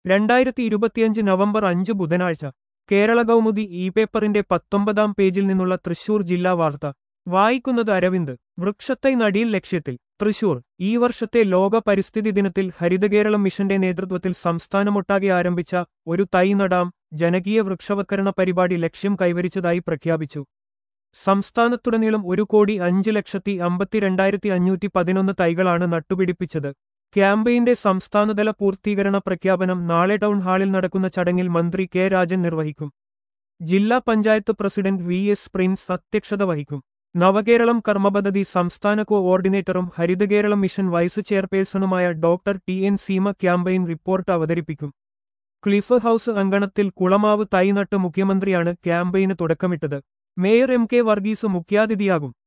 രണ്ടായിരത്തി ഇരുപത്തിയഞ്ച് നവംബർ അഞ്ച് ബുധനാഴ്ച കേരള കൗമുദി ഇ പേപ്പറിന്റെ പത്തൊമ്പതാം പേജിൽ നിന്നുള്ള തൃശൂർ ജില്ലാ വാർത്ത വായിക്കുന്നത് അരവിന്ദ് വൃക്ഷത്തൈ നടിയിൽ ലക്ഷ്യത്തിൽ തൃശൂർ ഈ വർഷത്തെ ലോക പരിസ്ഥിതി ദിനത്തിൽ ഹരിതകേരളം മിഷന്റെ നേതൃത്വത്തിൽ സംസ്ഥാനമൊട്ടാകെ ആരംഭിച്ച ഒരു തൈ നടാം ജനകീയ വൃക്ഷവത്കരണ പരിപാടി ലക്ഷ്യം കൈവരിച്ചതായി പ്രഖ്യാപിച്ചു സംസ്ഥാനത്തുടനീളം ഒരു കോടി അഞ്ച് ലക്ഷത്തി അമ്പത്തിരണ്ടായിരത്തി അഞ്ഞൂറ്റി പതിനൊന്ന് തൈകളാണ് നട്ടുപിടിപ്പിച്ചത് ക്യാമ്പയിന്റെ സംസ്ഥാനതല പൂർത്തീകരണ പ്രഖ്യാപനം നാളെ ടൗൺ ഹാളിൽ നടക്കുന്ന ചടങ്ങിൽ മന്ത്രി കെ രാജൻ നിർവഹിക്കും ജില്ലാ panchayat president V S Prince അധ്യക്ഷത വഹിക്കും നവകേരളം കർമ്മപദ്ധതി സംസ്ഥാന കോഓർഡിനേറ്ററും ഹരിതകേരളം മിഷൻ വൈസ് ചെയർപേഴ്സണുമായ doctor T N Seema campaign report അവതരിപ്പിക്കും ക്ലിഫ് ഹൌസ് അങ്കണത്തിൽ കുളമാവ് തൈ നട്ട് മുഖ്യമന്ത്രിയാണ് ക്യാമ്പയിന് തുടക്കമിട്ടത് മേയർ എം കെ വർഗീസ് മുഖ്യാതിഥിയാകും